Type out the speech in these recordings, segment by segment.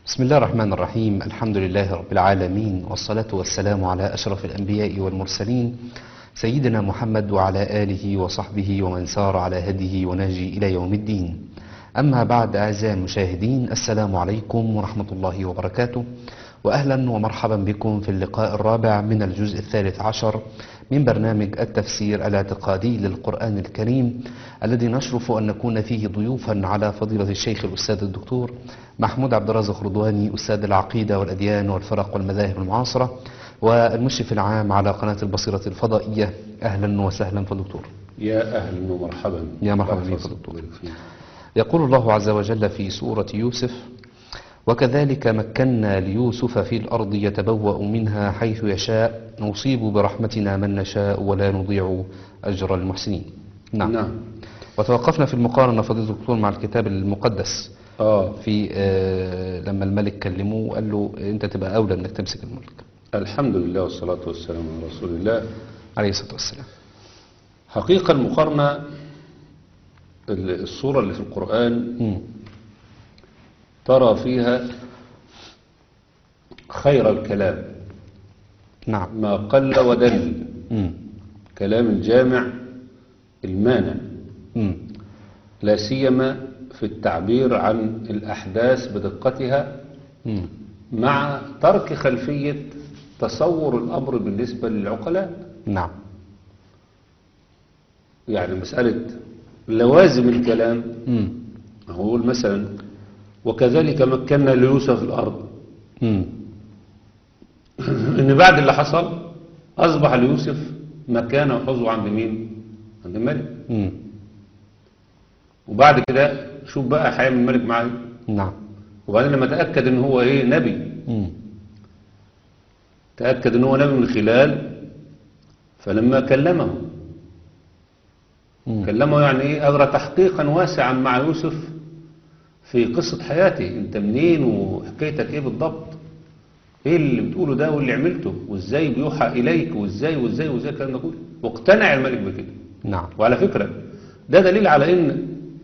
بسم الله الرحمن الرحيم الحمد لله رب العالمين والصلاة والسلام على أشرف الأنبياء والمرسلين سيدنا محمد وعلى آله وصحبه ومن سار على هديه ونهجه إلى يوم الدين أما بعد أعزائي المشاهدين السلام عليكم ورحمة الله وبركاته وأهلا ومرحبا بكم في اللقاء الرابع من الجزء الثالث عشر من برنامج التفسير الاعتقادي للقرآن الكريم الذي نشرف أن نكون فيه ضيوفا على فضيلة الشيخ الأستاذ الدكتور محمود عبد الرازق رضواني أستاذ العقيدة والأديان والفرق والمذاهب المعاصرة والمشرف العام على قناة البصيرة الفضائية أهلا وسهلا فدكتور يا أهلا ومرحبا يا مرحبا الله بك يحفظك دكتور. ويبارك فيك. يقول الله عز وجل في سورة يوسف وكذلك مكنا ليوسف في الأرض يتبوأ منها حيث يشاء نصيب برحمتنا من نشاء ولا نضيع أجر المحسنين نعم, نعم وتوقفنا في المقارنة فضيلة الدكتور مع الكتاب المقدس آه في آه لما الملك كلمه وقال له أنت تبقى أولى أنك تمسك الملك الحمد لله والصلاة والسلام على رسول الله عليه الصلاة والسلام حقيقة المقارنة ال- الصورة اللي في القرآن مم. ترى فيها خير الكلام نعم ما قل ودل مم. كلام الجامع المانع مم. لا سيما في التعبير عن الأحداث بدقتها مم. مع ترك خلفية تصور الأمر بالنسبة للعقلاء نعم يعني مسألة لوازم الكلام مم. أقول مثلا وكذلك مكنا ليوسف في الأرض مم. إن بعد اللي حصل أصبح ليوسف مكانه وحظه عند مين؟ عند الملك مم. وبعد كده شوف بقى هيعمل الملك معاه إيه. نعم وبعدين لما تأكد إن هو إيه نبي مم. تأكد إن هو نبي من خلال فلما كلمه مم. كلمه يعني إيه أجرى تحقيقا واسعا مع يوسف في قصة حياته أنت منين وحكايتك إيه بالضبط إيه اللي بتقوله ده واللي عملته وإزاي بيوحى إليك وإزاي وإزاي وإزاي الكلام ده كله واقتنع الملك بكده نعم وعلى فكرة ده دليل على إن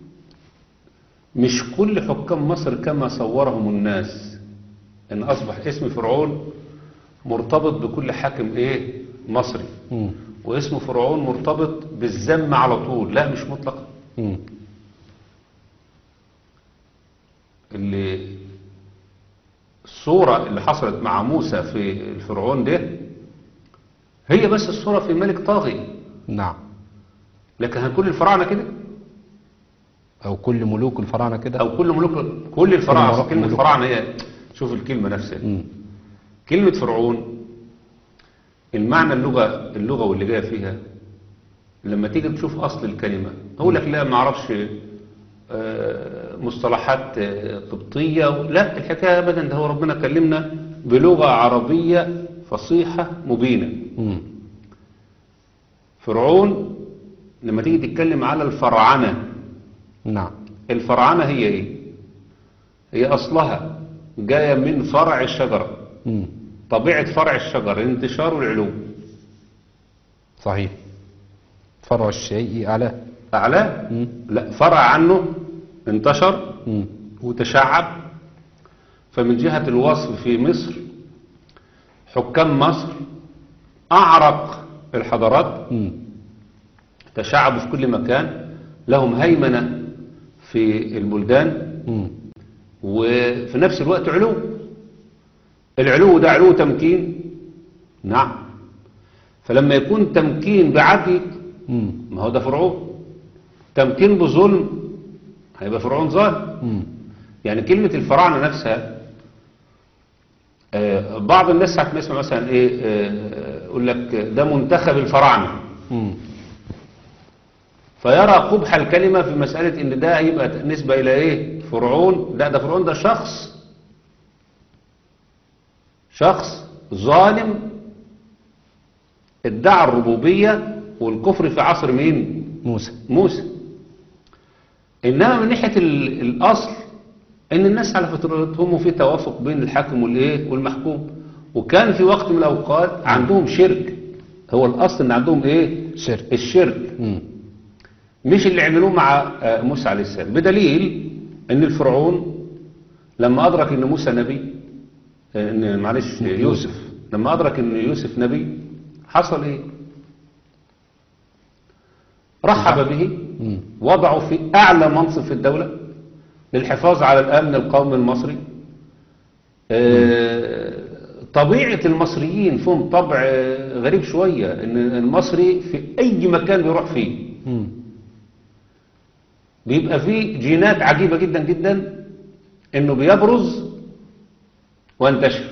مش كل حكام مصر كما صورهم الناس إن أصبح اسم فرعون مرتبط بكل حاكم إيه مصري مم. واسم فرعون مرتبط بالذم على طول لا مش مطلقا مم. اللي الصورة اللي حصلت مع موسى في الفرعون ده هي بس الصورة في ملك طاغي نعم لكن هنكون الفراعنة كده أو كل ملوك الفراعنة كده او كل ملوك كل الفراعنة كل أصل كلمة ملوك. فراعنة هي شوف الكلمة نفسها مم. كلمة فرعون المعنى اللغة اللغة واللي جاية فيها لما تيجي تشوف أصل الكلمة أقول لك لا ما أعرفش آه، مصطلحات آه، قبطية لا الحكاية أبدا ده هو ربنا كلمنا بلغة عربية فصيحة مبينة مم. فرعون لما تيجي تتكلم على الفرعنة نعم الفرعنة هي إيه هي أصلها جاية من فرع الشجرة مم. طبيعة فرع الشجر الانتشار والعلو صحيح فرع الشيء أعلاه أعلاه مم. لا فرع عنه انتشر مم. وتشعب فمن جهة الوصف في مصر حكام مصر أعرق الحضارات مم. تشعبوا في كل مكان لهم هيمنة في البلدان مم. وفي نفس الوقت علو العلو ده علو تمكين نعم فلما يكون تمكين بعدل مم. ما هو ده فرعون تمكين بظلم هيبقى فرعون ظالم مم. يعني كلمة الفراعنة نفسها آه، بعض الناس ساعة ما يسمع مثلا ايه آه، يقول لك ده منتخب الفراعنة مم. فيرى قبح الكلمة في مسألة ان ده هيبقى نسبة الى ايه فرعون لا ده فرعون ده شخص شخص ظالم ادعى الربوبية والكفر في عصر مين موسى موسى انما من ناحية ال- الاصل ان الناس على فطرتهم وفي توافق بين الحاكم والايه والمحكوم وكان في وقت من الاوقات عندهم شرك هو الاصل ان عندهم ايه شرك الشرك مم. مش اللي عملوه مع آه، موسى عليه السلام بدليل ان الفرعون لما أدرك إن موسى نبي آه، إن معلش يوسف لما أدرك إن يوسف نبي حصل إيه؟ رحب به مم. وضعه في أعلى منصب في الدولة للحفاظ على الأمن القومي المصري آه، طبيعة المصريين فيهم طبع آه، غريب شوية إن المصري في أي مكان بيروح فيه مم. بيبقى فيه جينات عجيبة جدا جدا إنه بيبرز وينتشر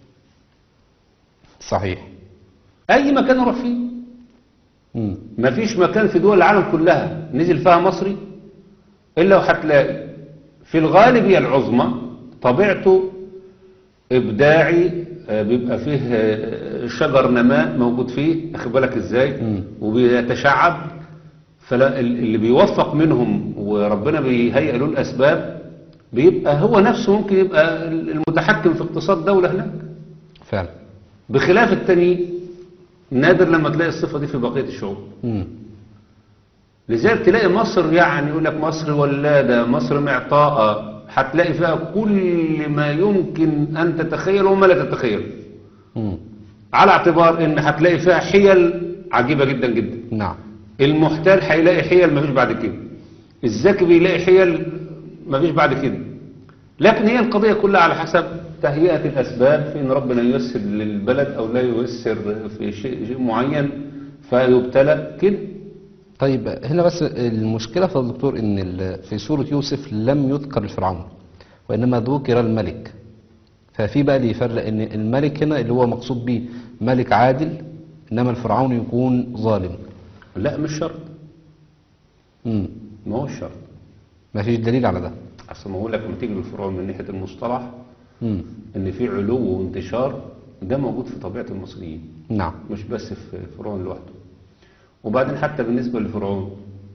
صحيح أي مكان يروح فيه مم. مفيش مكان في دول العالم كلها نزل فيها مصري إلا وهتلاقي في الغالبية العظمى طبيعته إبداعي آه، بيبقى فيه آه، شجر نماء موجود فيه أخد بالك إزاي مم. وبيتشعب فاللي بيوفق منهم وربنا بيهيئ له الأسباب بيبقى هو نفسه ممكن يبقى المتحكم في اقتصاد دولة هناك فعلا بخلاف التاني نادر لما تلاقي الصفة دي في بقية الشعوب مم. لذلك تلاقي مصر يعني يقول لك مصر ولادة مصر معطاءة هتلاقي فيها كل ما يمكن أن تتخيل وما لا تتخيل مم. على اعتبار ان هتلاقي فيها حيل عجيبة جدا جدا نعم المحتال هيلاقي حيل مفيش بعد كده الذكي بيلاقي حيل مفيش بعد كده لكن هي القضية كلها على حسب تهيئة الأسباب في إن ربنا ييسر للبلد أو لا ييسر في شيء, شيء معين فيبتلى كده طيب هنا بس المشكلة في الدكتور ان ال- في سورة يوسف لم يذكر الفرعون وانما ذكر الملك ففي بقى اللي يفرق ان الملك هنا اللي هو مقصود به ملك عادل انما الفرعون يكون ظالم لا مش شرط مم. ما هو شرط ما فيش دليل على ده أصل ما هو لك لما تيجي للفرعون من ناحية المصطلح مم. إن في علو وانتشار ده موجود في طبيعة المصريين نعم مش بس في فرعون لوحده وبعدين حتى بالنسبة لفرعون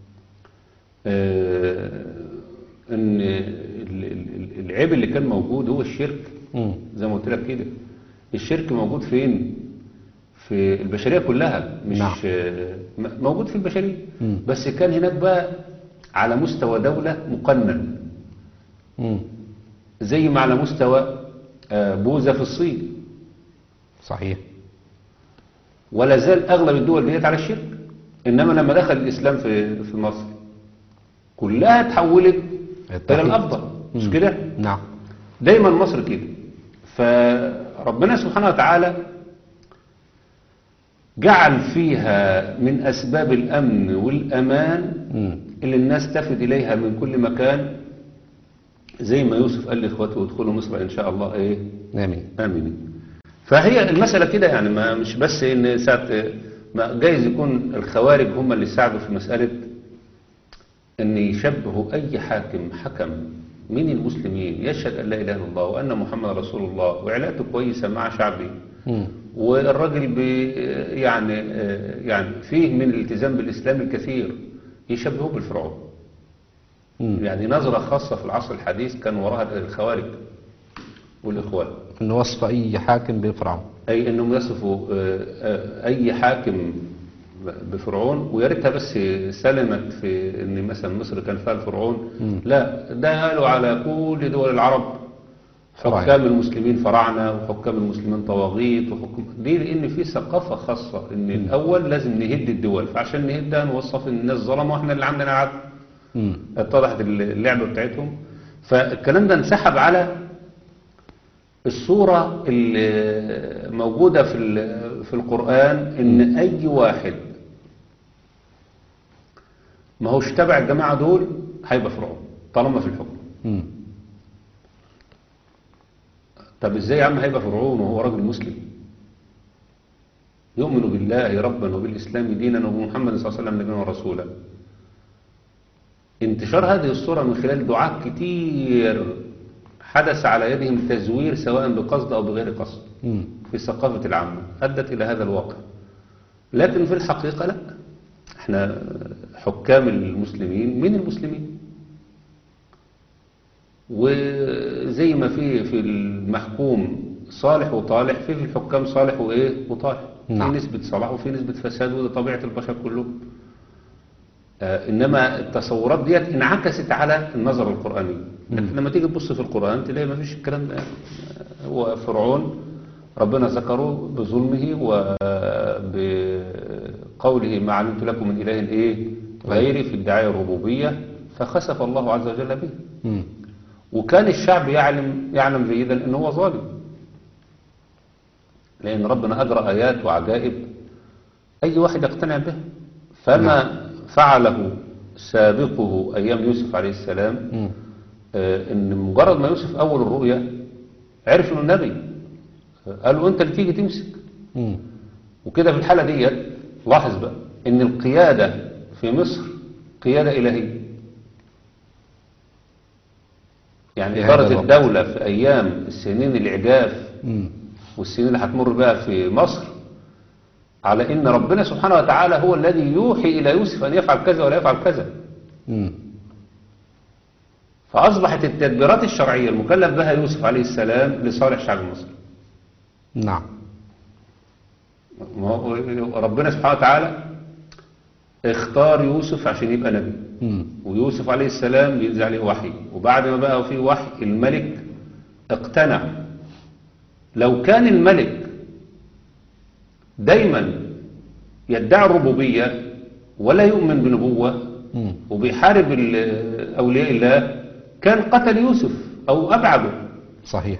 آه، ان ال- ال- ال- العيب اللي كان موجود هو الشرك مم. زي ما قلت لك كده الشرك موجود فين في البشرية كلها مش نعم. آه، م- موجود في البشرية مم. بس كان هناك بقى على مستوى دولة مقنن مم. زي ما على مستوى آه، بوذا في الصين صحيح ولا زال اغلب الدول ديت على الشرك انما لما دخل الاسلام في في مصر كلها اتحولت الى التوحيد. الافضل مش مم. كده نعم دايما مصر كده فربنا سبحانه وتعالى جعل فيها من اسباب الامن والامان مم. اللي الناس تفد اليها من كل مكان زي ما يوسف قال لاخواته ادخلوا مصر ان شاء الله ايه آمين آمنين فهي المسألة كده يعني ما مش بس إن ساعة ما جايز يكون الخوارج هم اللي ساعدوا في مسألة أن يشبهوا أي حاكم حكم من المسلمين يشهد أن لا إله إلا الله وأن محمد رسول الله وعلاقته كويسة مع شعبه مم. والراجل بي يعني يعني فيه من الالتزام بالإسلام الكثير يشبهوه بالفرعون مم. يعني نظرة خاصة في العصر الحديث كان وراها الخوارج والإخوان ان وصف اي حاكم بالفرعون أي أنهم يصفوا آه، آه، أي حاكم بفرعون ويا ريتها بس سلمت في أن مثلا مصر كان فيها الفرعون مم. لا ده قالوا على كل دول العرب فراعنة. حكام المسلمين فراعنة وحكام المسلمين طواغيت وحكم دي لأن في ثقافة خاصة أن الأول لازم نهد الدول فعشان نهدها نوصف إن الناس ظلموا وإحنا اللي عندنا عدل مم. اتضحت اللعبة بتاعتهم فالكلام ده انسحب على الصورة اللي موجودة في ال- في القرآن إن أي واحد ما هوش تبع الجماعة دول هيبقى فرعون طالما في الحكم مم. طب ازاي يا عم هيبقى فرعون وهو راجل مسلم يؤمن بالله ربا وبالإسلام دينا وبمحمد صلى الله عليه وسلم نبيا ورسولا انتشار هذه الصورة من خلال دعاة كتير حدث على يدهم تزوير سواء بقصد أو بغير قصد مم. في الثقافة العامة أدت إلى هذا الواقع لكن في الحقيقة لا احنا حكام المسلمين من المسلمين وزي ما في في المحكوم صالح وطالح في في الحكام صالح وايه وطالح نعم. في نسبة صلاح وفي نسبة فساد وده طبيعة البشر كلهم آه، إنما التصورات ديت انعكست على النظر القرآني لكن لما تيجي تبص في القرآن تلاقي ما فيش الكلام ده هو فرعون ربنا ذكره بظلمه وبقوله ما علمت لكم من إله إيه غيري في ادعاء الربوبية فخسف الله عز وجل به مم. وكان الشعب يعلم يعلم جيدا ان هو ظالم لان ربنا اجرى ايات وعجائب اي واحد يقتنع به فما فعله سابقه ايام يوسف عليه السلام مم. آه، ان مجرد ما يوسف اول الرؤيا عرف انه النبي آه، قالوا انت اللي تيجي تمسك مم. وكده في الحالة ديت لاحظ بقى ان القيادة في مصر قيادة إلهية يعني في هذا إدارة الوقت. الدولة في أيام السنين العجاف مم. والسنين اللي هتمر بها في مصر على ان ربنا سبحانه وتعالى هو الذي يوحي إلى يوسف أن يفعل كذا ولا يفعل كذا مم. فأصبحت التدبيرات الشرعية المكلف بها يوسف عليه السلام لصالح شعب مصر نعم ما هو ربنا سبحانه وتعالى اختار يوسف عشان يبقى نبي مم. ويوسف عليه السلام بينزل عليه وحي وبعد ما بقى فيه وحي الملك اقتنع لو كان الملك دايما يدعي الربوبية ولا يؤمن بنبوة مم. وبيحارب ال- أولياء الله كان قتل يوسف أو أبعده صحيح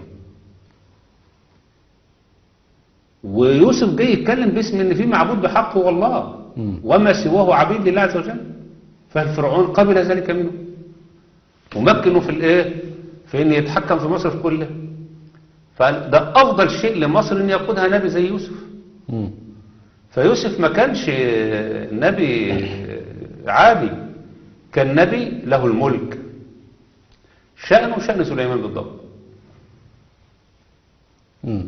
ويوسف جاي يتكلم باسم ان في معبود بحق هو الله مم. وما سواه عبيد لله عز وجل فالفرعون قبل ذلك منه ومكنه في الايه في ان يتحكم في مصر كلها فده افضل شيء لمصر ان يقودها نبي زي يوسف مم. فيوسف ما كانش نبي عادي كان نبي له الملك شأنه شأن سليمان بالضبط مم.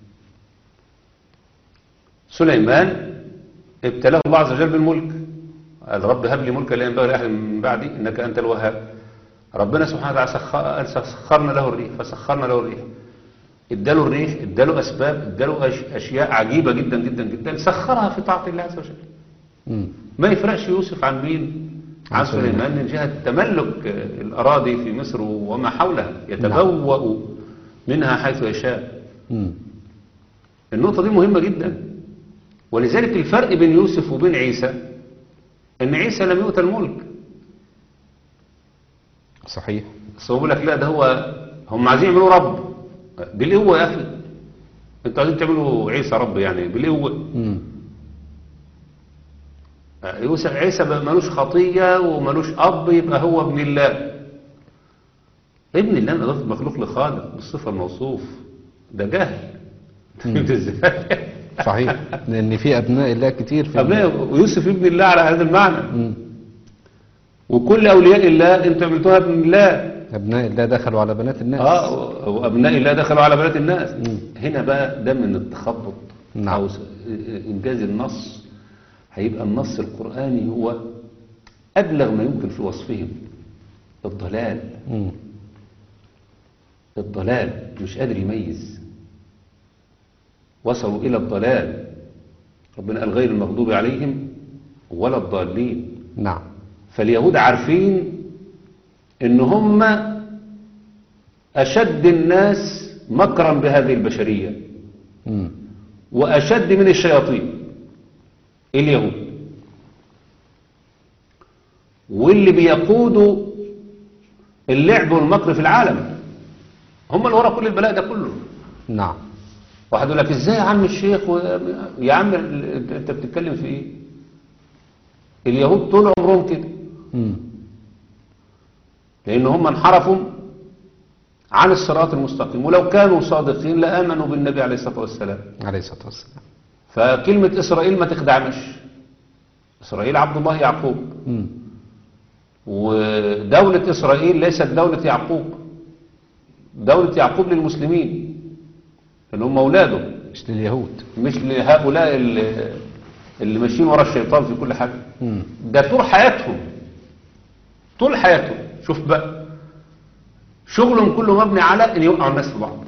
سليمان ابتلاه الله عز وجل بالملك قال رب هب لي ملكا لا ينبغي لاحد من بعدي انك انت الوهاب ربنا سبحانه وتعالى سخ- قال سخرنا له الريح فسخرنا له الريح اداله الريح اداله اسباب اداله أش- اشياء عجيبه جدا جدا جدا سخرها في طاعه الله عز وجل مم. ما يفرقش يوسف عن مين عن عن سليمان. سليمان من جهه تملك آه، الاراضي في مصر وما حولها يتبوأ منها حيث يشاء مم. النقطة دي مهمة جدا ولذلك الفرق بين يوسف وبين عيسى ان عيسى لم يؤت الملك صحيح بس هو بيقول لك لا ده هو هم عايزين يعملوا رب بالقوة يا اخي انتوا عايزين تعملوا عيسى رب يعني بالقوة مم. يوسف عيسى بقى ملوش خطية وملوش اب يبقى هو ابن الله ابن الله من اضافة مخلوق لخالق بالصفة الموصوف ده جهل فهمت ازاي؟ صحيح لان في ابناء الله كتير في أبناء ويوسف ابن الله على هذا المعنى مم. وكل أولياء الله أنتم عملتوها ابن الله ابناء الله دخلوا على بنات الناس آه وأبناء الله دخلوا على بنات الناس مم. هنا بقى ده من التخبط نعم. أو س- إنجاز النص هيبقى النص القرآني هو أبلغ ما يمكن في وصفهم الضلال مم. الضلال مش قادر يميز وصلوا إلى الضلال ربنا قال غير المغضوب عليهم ولا الضالين نعم فاليهود عارفين ان هم اشد الناس مكرا بهذه البشرية مم. واشد من الشياطين اليهود واللي بيقودوا اللعب والمكر في العالم هم اللي ورا كل البلاء ده كله نعم واحد يقول لك ازاي يا عم الشيخ و... يا عم ال- انت بتتكلم في ايه اليهود طول عمرهم كده مم. لأن هم انحرفوا عن الصراط المستقيم ولو كانوا صادقين لآمنوا بالنبي عليه الصلاة والسلام عليه الصلاة والسلام فكلمة إسرائيل ما تخدعناش إسرائيل عبد الله يعقوب مم. ودولة إسرائيل ليست دولة يعقوب دولة يعقوب للمسلمين لأن هم أولاده مش لليهود مش لهؤلاء اللي, اللي ماشيين ورا الشيطان في كل حاجة مم. ده طول حياتهم طول حياتهم شوف بقى شغلهم كله مبني على ان يوقعوا الناس في بعض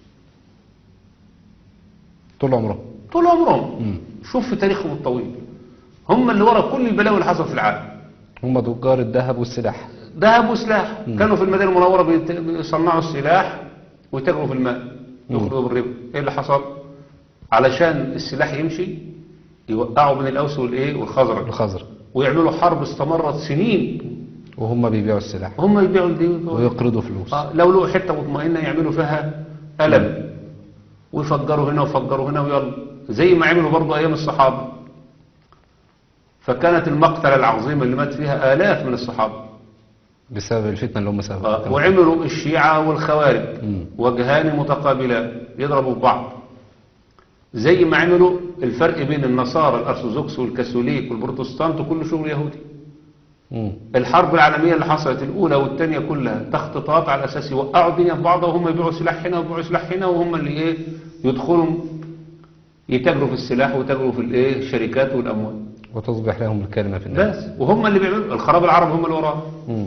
طول عمره طول عمرهم مم. شوف في تاريخهم الطويل هم اللي ورا كل البلاوي اللي حصل في العالم هم تجار الذهب والسلاح ذهب وسلاح كانوا في المدينة المنورة بيت- بيصنعوا السلاح ويتاجروا في الماء يخرجوا بالربا ايه اللي حصل علشان السلاح يمشي يوقعوا بين الاوس والايه والخزرج الخزر ويعملوا حرب استمرت سنين وهم بيبيعوا السلاح هم يبيعوا دي ويبيعوا دي. ويقرضوا فلوس آه، لو لقوا حته مطمئنه يعملوا فيها قلم ويفجروا هنا ويفجروا هنا ويلا زي ما عملوا برضه ايام الصحابه فكانت المقتله العظيمه اللي مات فيها الاف من الصحابه بسبب الفتنة اللي هم آه، سببوها وعملوا الشيعة والخوارج مم. وجهان متقابلان يضربوا في بعض زي ما عملوا الفرق بين النصارى الأرثوذكس والكاثوليك والبروتستانت وكل شغل يهودي مم. الحرب العالمية اللي حصلت الأولى والثانية كلها تخطيطات على أساس يوقعوا الدنيا في بعضها وهم يبيعوا سلاح هنا ويبيعوا سلاح هنا وهم اللي إيه يدخلوا يتاجروا في السلاح ويتاجروا في الإيه الشركات والأموال وتصبح لهم الكلمة في الناس بس وهم اللي بيعملوا الخراب العرب هم اللي وراهم مم.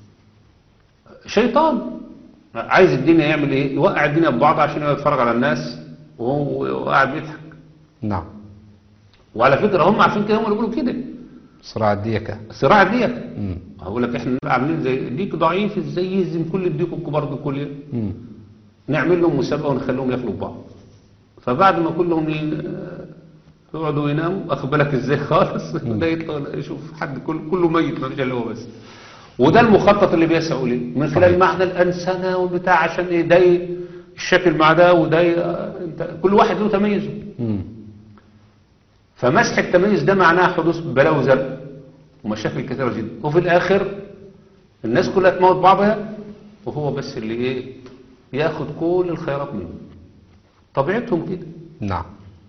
شيطان عايز الدنيا يعمل ايه يوقع الدنيا ببعض عشان يقعد يتفرج على الناس وهو قاعد بيضحك نعم وعلى فكرة هم عارفين كده هم اللي بيقولوا كده صراع الديكة الصراع ديت مم. هقول لك احنا عاملين زي ديك ضعيف ازاي يهزم كل الديك الكبار دول كل يوم مم. نعمل لهم مسابقة ونخليهم ياكلوا بعض فبعد ما كلهم ي- يقعدوا يناموا اخد بالك ازاي خالص ده يطلع يشوف حد كل كله ميت ما فيش الا هو بس وده المخطط اللي بيسعوا ليه من خلال صحيح. معنى الانسنه والبتاع عشان ايه ده ي- الشكل مع ده وده ي- انت كل واحد له تميزه مم. فمسح التميز ده معناه حدوث بلاوي زرقاء ومشاكل كثيره جدا وفي الاخر الناس كلها تموت بعضها وهو بس اللي ايه ياخد كل الخيرات منه طبيعتهم كده نعم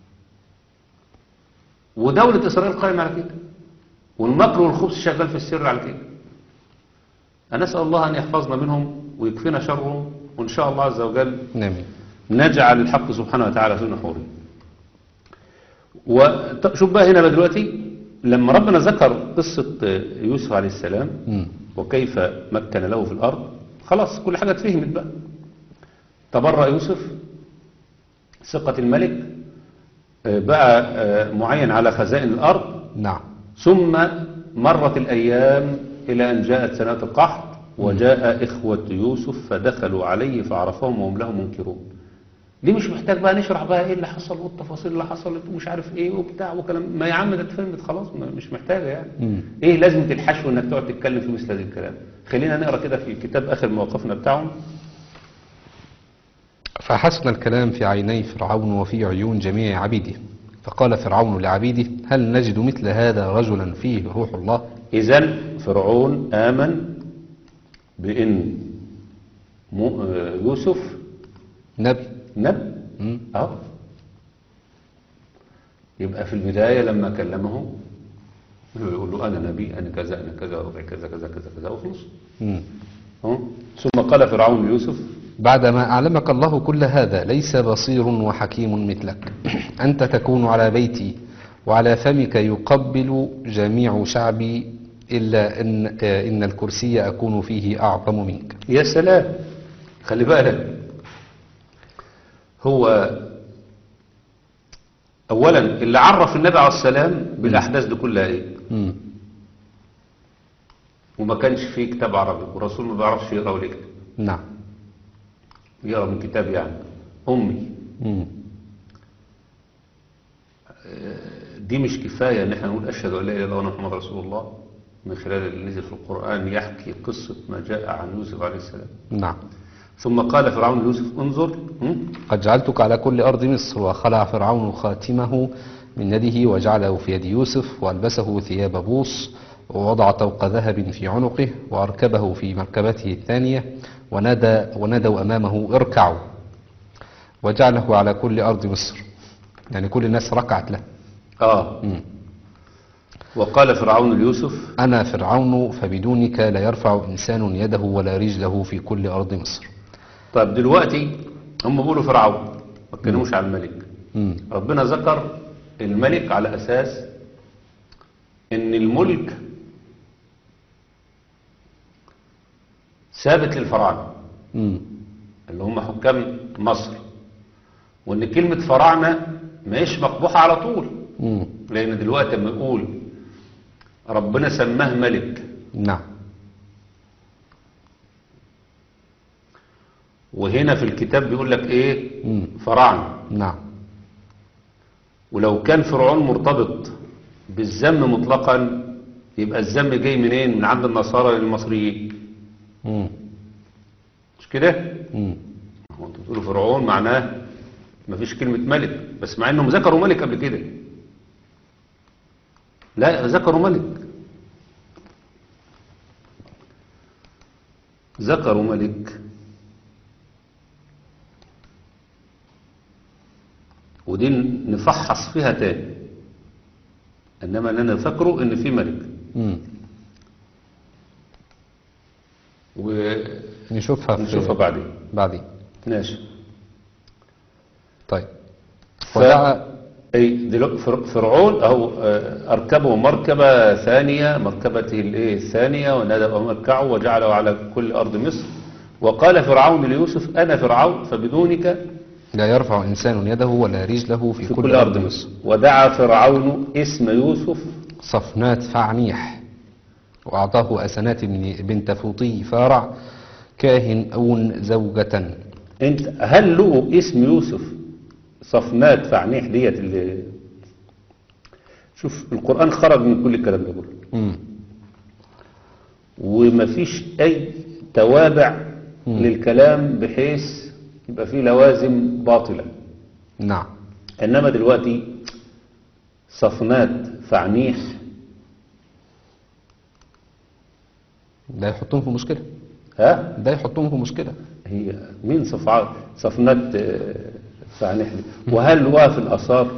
ودولة إسرائيل قائمة على كده والمكر والخبث شغال في السر على كده أنا أسأل الله أن يحفظنا منهم ويكفينا شرهم وإن شاء الله عز وجل نعم نجعل الحق سبحانه وتعالى في نحوره وشوف بقى هنا بقى دلوقتي لما ربنا ذكر قصة يوسف عليه السلام مم. وكيف مكن له في الأرض خلاص كل حاجة اتفهمت بقى تبرأ يوسف ثقة الملك آه، بقى آه، معين على خزائن الأرض نعم ثم مرت الأيام إلى أن جاءت سنة القحط وجاء إخوة يوسف فدخلوا عليه فعرفهم وهم له منكرون دي مش محتاج بقى نشرح بقى ايه اللي حصل والتفاصيل اللي حصلت ومش عارف ايه وبتاع وكلام ما يا عم ده اتفهمت خلاص ما- مش محتاجه يعني مم. ايه لازمه الحشو انك تقعد تتكلم في مثل هذا الكلام خلينا نقرا كده في كتاب اخر مواقفنا بتاعهم فحسن الكلام في عيني فرعون وفي عيون جميع عبيده فقال فرعون لعبيده هل نجد مثل هذا رجلا فيه روح الله اذا فرعون امن بان مو- آه، يوسف نبي نبي مم. اه يبقى في البداية لما كلمه يقول له أنا نبي أنا كذا أنا كذا ربع كذا كذا كذا كذا وخلص مم. اه؟ ثم قال فرعون ليوسف بعدما أعلمك الله كل هذا ليس بصير وحكيم مثلك أنت تكون على بيتي وعلى فمك يقبل جميع شعبي إلا إن, آه، إن الكرسي أكون فيه أعظم منك يا سلام خلي بالك هو أولا اللي عرف النبي عليه السلام بالأحداث دي كلها إيه مم. وما كانش فيه كتاب عربي والرسول ما بيعرفش يقرأ ولا يكتب نعم يقرأ من كتاب يعني أمي مم. دي مش كفاية ان احنا نقول اشهد ان لا اله الا الله وأن محمد رسول الله من خلال اللي نزل في القرآن يحكي قصة ما جاء عن يوسف عليه السلام نعم ثم قال فرعون ليوسف انظر هم؟ قد جعلتك على كل أرض مصر وخلع فرعون خاتمه من يده وجعله في يد يوسف وألبسه ثياب بوص ووضع طوق ذهب في عنقه وأركبه في مركبته الثانية ونادى ونادوا أمامه اركعوا وجعله على كل أرض مصر يعني كل الناس ركعت له اه مم. وقال فرعون ليوسف أنا فرعون فبدونك لا يرفع إنسان يده ولا رجله في كل أرض مصر طيب دلوقتي هم بيقولوا فرعون ما اتكلموش عن الملك مم. ربنا ذكر الملك على اساس ان الملك ثابت للفراعنه مم. اللي هم حكام مصر وان كلمة فراعنة ماهيش مقبوحة على طول مم. لان دلوقتي لما يقول ربنا سماه ملك نعم وهنا في الكتاب بيقول لك ايه مم. فراعنة نعم ولو كان فرعون مرتبط بالذم مطلقا يبقى الذم جاي منين من عند النصارى للمصريين مم. مش كده مم. هو انتوا بتقولوا فرعون معناه مفيش كلمة ملك بس مع انهم ذكروا ملك قبل كده لا ذكروا ملك ذكروا ملك ودي نفحص فيها تاني انما اللي انا فاكره ان في ملك مم. ونشوفها نشوفها في بعدين بعدين ماشي طيب ف- ودعا اي دلوقتي فر- فرعون او آه، اركبه مركبه ثانيه مركبته الايه الثانيه ونادى مركعه وجعله على كل ارض مصر وقال فرعون ليوسف انا فرعون فبدونك لا يرفع إنسان يده ولا رجله في, في كل ارض مصر ودعا فرعون اسم يوسف صفنات فعنيح وأعطاه أسنات بن- بنت فوطي فارع كاهن أون زوجة انت هل له اسم يوسف صفنات فعنيح ديت اللي شوف القران خرج من كل الكلام ده كله مم. ومفيش اي توابع للكلام بحيث يبقى فيه لوازم باطلة نعم انما دلوقتي صفنات فعنيح ده يحطهم في مشكلة ها ده يحطهم في مشكلة هي مين صفعات صفنات آه، فعنيح دي وهل هو في الاثار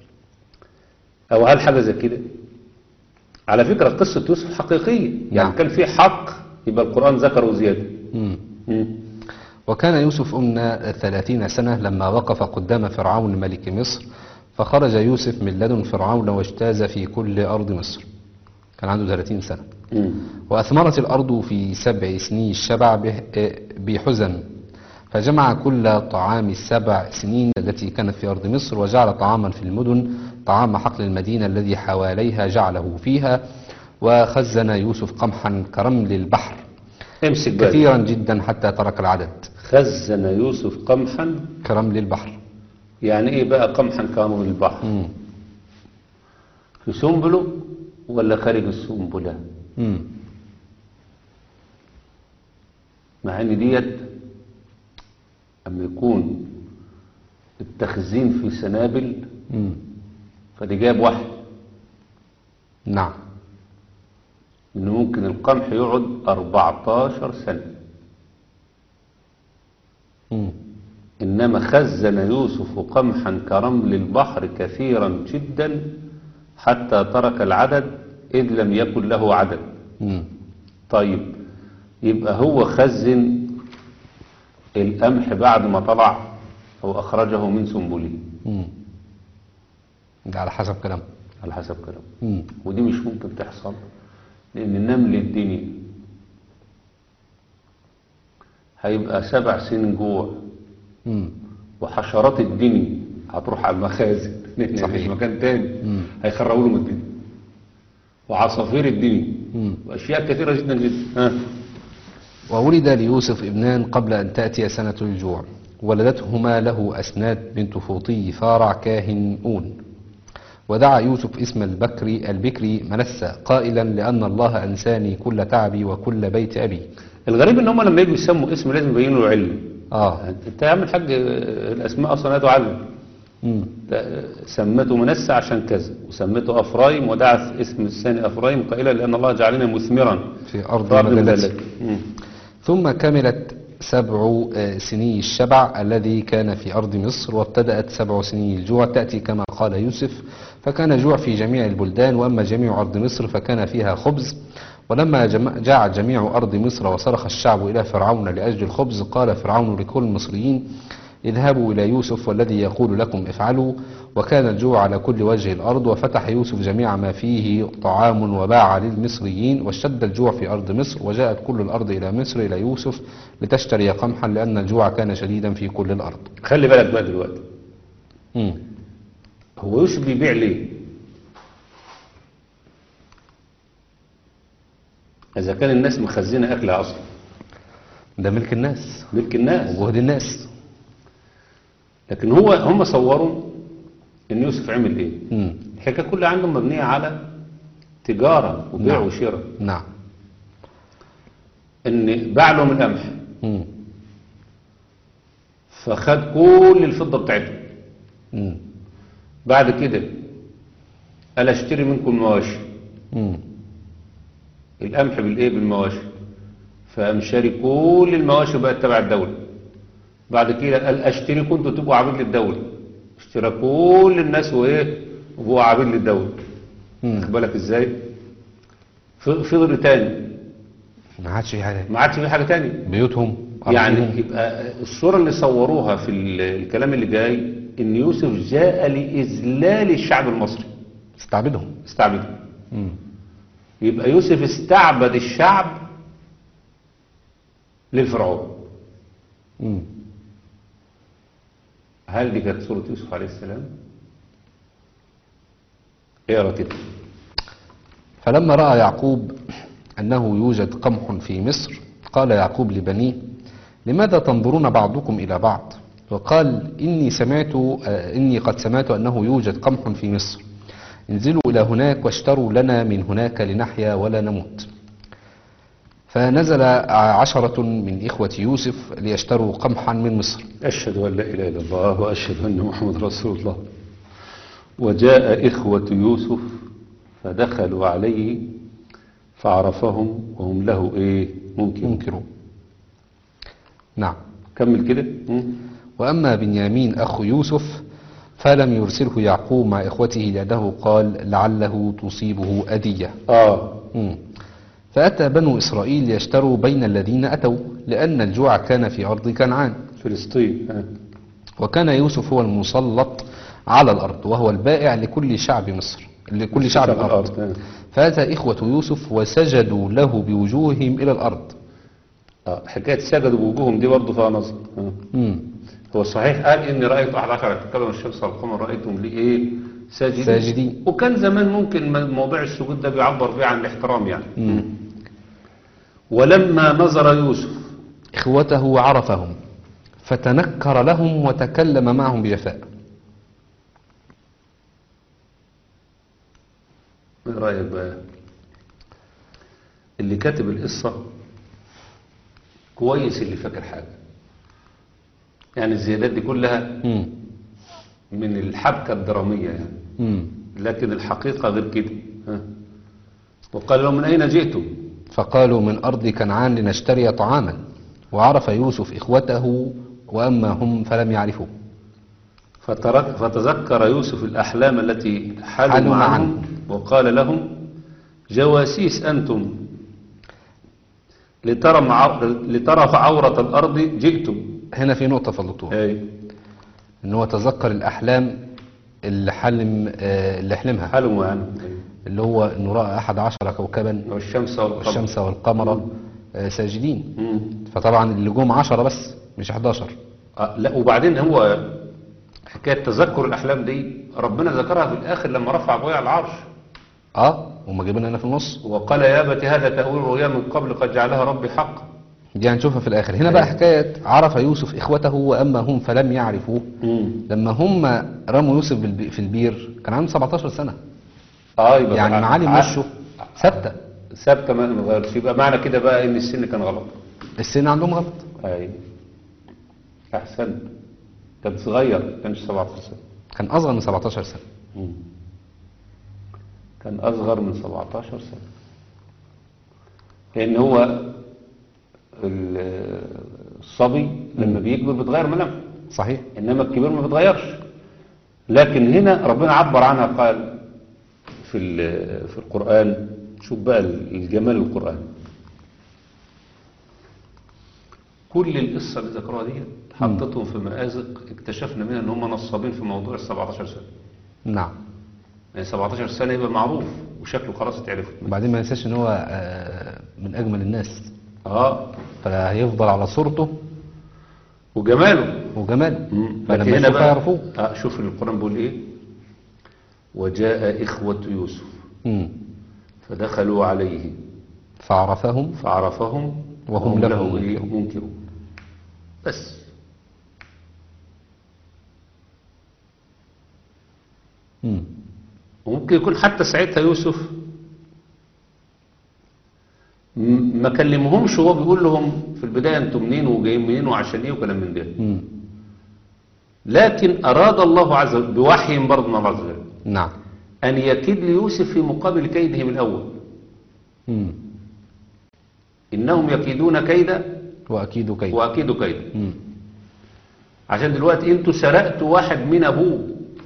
او هل حاجه زي كده على فكره قصه يوسف حقيقيه يعني نعم. كان في حق يبقى القران ذكره زياده مم. مم. وكان يوسف أمنا ثلاثين سنة لما وقف قدام فرعون ملك مصر فخرج يوسف من لدن فرعون واجتاز في كل أرض مصر كان عنده 30 سنة مم. وأثمرت الأرض في سبع سنين الشبع به- بحزن فجمع كل طعام السبع سنين التي كانت في أرض مصر وجعل طعاما في المدن طعام حقل المدينة الذي حواليها جعله فيها وخزن يوسف قمحا كرمل البحر امسك بقى كثيرا جدا حتى ترك العدد خزن يوسف قمحا كرمل البحر يعني ايه بقى قمحا كانوا من البحر مم. في سنبله ولا خارج السنبله مم. مع ان ديت اما يكون التخزين في سنابل مم. فدي جاب واحد نعم ان ممكن القمح يقعد 14 سنة مم. انما خزن يوسف قمحا كرمل البحر كثيرا جدا حتى ترك العدد اذ لم يكن له عدد مم. طيب يبقى هو خزن القمح بعد ما طلع او اخرجه من سنبله مم. ده على حسب كلامه على حسب كلامه مم. ودي مش ممكن تحصل لان نمل الدنيا هيبقى سبع سنين جوع مم. وحشرات الدنيا هتروح على المخازن لان صحيح. مفيش مكان تاني مم. هيخربوا لهم الدنيا وعصافير الدنيا مم. واشياء كثيره جدا جدا ها وولد ليوسف ابنان قبل أن تأتي سنة الجوع ولدتهما له أسناد بنت فوطي فارع كاهن أون ودعا يوسف اسم البكري البكري منسى قائلا لأن الله أنساني كل تعبي وكل بيت أبي الغريب ان هم لما يجوا يسموا اسم لازم يبينوا له علم آه انت يا عم الحاج الاسماء اصلا لا تعلم مم. ده سمته منسى عشان كذا وسمته افرايم ودعا اسم الثاني افرايم قائلا لان الله جعلنا مثمرا في أرض في أرض مدلة مدلة. مم. ثم كملت سبع آه، سني الشبع الذي كان في أرض مصر وابتدأت سبع سني الجوع تأتي كما قال يوسف فكان جوع في جميع البلدان وأما جميع أرض مصر فكان فيها خبز ولما جم- جاع جميع أرض مصر وصرخ الشعب إلى فرعون لأجل الخبز قال فرعون لكل المصريين اذهبوا إلى يوسف والذي يقول لكم افعلوا وكان الجوع على كل وجه الأرض وفتح يوسف جميع ما فيه طعام وباع للمصريين واشتد الجوع في أرض مصر وجاءت كل الأرض إلى مصر إلى يوسف لتشتري قمحا لأن الجوع كان شديدا في كل الأرض خلي بالك بقى دلوقتي مم. هو يوسف بيبيع ليه إذا كان الناس مخزنة أكلها أصلا ده ملك الناس ملك الناس وجهد الناس لكن هو هم صوروا إن يوسف عمل إيه مم. الحكاية كلها عندهم مبنية على تجارة وبيع نعم. وشراء نعم إن باع لهم القمح مم. فخد كل الفضة بتاعتهم مم. بعد كده قال اشتري منكم المواشي مم. القمح بالايه بالمواشي فقام شاري كل المواشي بقت تبع الدولة بعد كده قال اشتري كنتوا تبقوا عبيد للدولة اشترى كل الناس وايه وبقوا عبيد للدولة مم. واخد بالك ازاي ف- فضل تاني ما عادش في حاجة ما عادش في حاجة تاني بيوتهم يعني أرضهم. يبقى الصورة اللي صوروها في ال- الكلام اللي جاي ان يوسف جاء لإذلال الشعب المصري استعبدهم استعبده مم. يبقى يوسف استعبد الشعب للفرعون مم. هل دي كانت سورة يوسف عليه السلام اقرا كده فلما رأى يعقوب أنه يوجد قمح في مصر قال يعقوب لبنيه لماذا تنظرون بعضكم إلى بعض وقال إني سمعت آه، إني قد سمعت أنه يوجد قمح في مصر انزلوا إلى هناك واشتروا لنا من هناك لنحيا ولا نموت فنزل عشرة من إخوة يوسف ليشتروا قمحا من مصر أشهد أن لا إله إلا الله وأشهد أن محمد رسول الله وجاء إخوة يوسف فدخلوا عليه فعرفهم وهم له إيه ممكن ينكروا نعم كمل كده مم. وأما بنيامين أخو يوسف فلم يرسله يعقوب مع إخوته لأنه قال لعله تصيبه أذية آه مم. فأتى بنو إسرائيل ليشتروا بين الذين أتوا لأن الجوع كان في أرض كنعان فلسطين آه. وكان يوسف هو المسلط على الأرض وهو البائع لكل شعب مصر لكل شعب الأرض آه. فأتى إخوة يوسف وسجدوا له بوجوههم إلى الأرض آه. حكاية سجدوا بوجوههم دي برضه فيها نظر آه. مم. هو صحيح قال إني رأيت 11 تتكلم الشمس والقمر رأيتهم لإيه ساجدين ساجدين. وكان زمان ممكن م- موضوع السجود ده بيعبر بيه عن الاحترام يعني مم. ولما نظر يوسف إخوته عرفهم فتنكر لهم وتكلم معهم بجفاء ايه رأيك بقى اللي كاتب القصة كويس اللي فاكر حاجة يعني الزيادات دي كلها مم. من الحبكة الدرامية يعني مم. لكن الحقيقة غير كده ها. وقال لهم من أين جئتم فقالوا من أرض كنعان لنشتري طعاما وعرف يوسف إخوته وأما هم فلم يعرفوا فترك فتذكر يوسف الأحلام التي حلم حلم عنهم عنه. وقال لهم جواسيس أنتم لترى مع- لترى عورة الأرض جئتم هنا في نقطة في الدكتور أي إن هو تذكر الأحلام اللي حلم آه، اللي حلمها حلموا يعني اللي هو إنه رأى أحد عشر كوكبا والشمس والقمر والشمس والقمر آه، ساجدين مم. فطبعا اللي جم عشرة بس مش 11 آه، لا وبعدين هو حكاية تذكر الأحلام دي ربنا ذكرها في الآخر لما رفع أبويا على العرش اه وما جايبينها هنا في النص وقال يا أبت هذا تأويل رؤيا من قبل قد جعلها ربي حق دي هنشوفها في الآخر هنا بقى حكاية عرف يوسف إخوته وأما هم فلم يعرفوه مم. لما هم رموا يوسف بالب- في البير كان عنده 17 سنة اه يبقى يعني بقى- معالم ع- وشه ثابتة ثابتة ما ما اتغيرش يبقى معنى كده بقى إن السن كان غلط السن عندهم غلط أي أحسن كان صغير كانش 17 سنة كان أصغر من 17 سنة مم. كان أصغر من 17 سنة لأن هو ال- الصبي لما بيكبر بيتغير ملامحه صحيح إنما الكبير ما بيتغيرش لكن هنا ربنا عبر عنها قال في ال- في القرآن شوف بقى الجمال القرآن كل القصة اللي ذكروها دي حطتهم في مآزق اكتشفنا منها ان هم نصابين في موضوع ال 17 سنة نعم يعني 17 سنة يبقى معروف وشكله خلاص اتعرف وبعدين ما ننساش ان هو آه، من اجمل الناس اه فهيفضل على صورته وجماله وجماله لكن فلما هنا يشوفها بقى يعرفوه آه شوف القرآن بيقول ايه وجاء إخوة يوسف مم. فدخلوا عليه فعرفهم فعرفهم وهم له إيه؟ منكرون. منكرون بس مم. وممكن يكون حتى ساعتها يوسف م- ما كلمهمش وهو بيقول لهم في البداية انتم منين وجايين منين وعشان ايه وكلام من ده مم. لكن أراد الله عز وجل بوحي برضه من الله عز وجل نعم أن يكيد ليوسف في مقابل كيدهم الأول مم. إنهم يكيدون كيدا وأكيد كيد وأكيد كيدا مم. عشان دلوقتي انتوا سرقتوا واحد من أبوه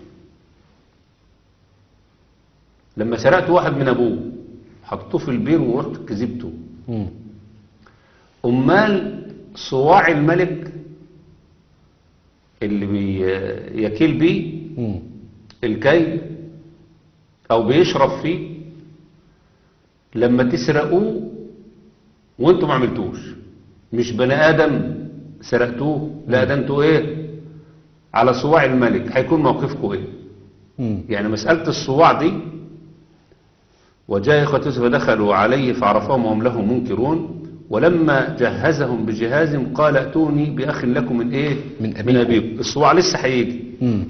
لما سرقتوا واحد من أبوه حطوه في البير ورحت كذبته مم. أمال صواع الملك اللي بيكيل بيه مم. الكي أو بيشرب فيه لما تسرقوه وانتوا ما عملتوش مش بني آدم سرقتوه لا ده انتوا ايه على صواع الملك هيكون موقفكم ايه مم. يعني مسألة الصواع دي وجاء إخوة يوسف دخلوا عليه فعرفهم وهم له منكرون ولما جهزهم بجهازهم قال ائتوني بأخ لكم من إيه من من أبيكم. أبيكم الصواع لسه هيجي مم.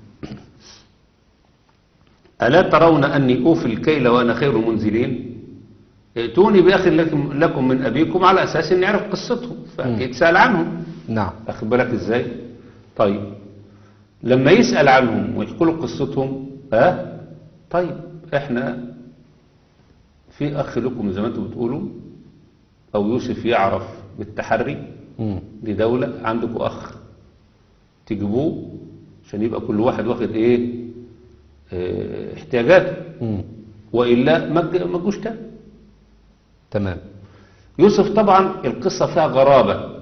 ألا ترون أني أوفي الكيل وأنا خير المنزلين ائتوني بأخ لكم, لكم من أبيكم على أساس أن يعرف قصتهم فأكيد سأل عنهم نعم أخذ بالك إزاي طيب لما يسأل عنهم ويحكوا له قصتهم ها طيب احنا في أخ لكم زي ما انتم بتقولوا أو يوسف يعرف بالتحري مم. دي دولة عندكم أخ تجيبوه عشان يبقى كل واحد واخد إيه اه احتياجاته مم. وإلا ما تج- ما تجوش تاني تمام يوسف طبعا القصة فيها غرابة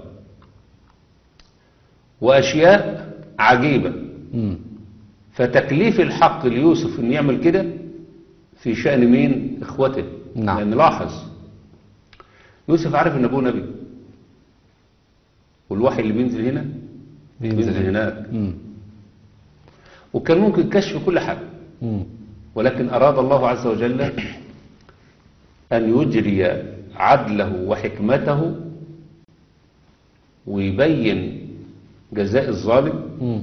وأشياء عجيبة مم. فتكليف الحق ليوسف ان يعمل كده في شأن مين اخوته نعم. لان لاحظ يوسف عارف ان ابوه نبي والوحي اللي بينزل هنا بينزل بينزل, هنا. هناك مم. وكان ممكن كشف كل حاجة مم. ولكن أراد الله عز وجل أن يجري عدله وحكمته ويبين جزاء الظالم مم.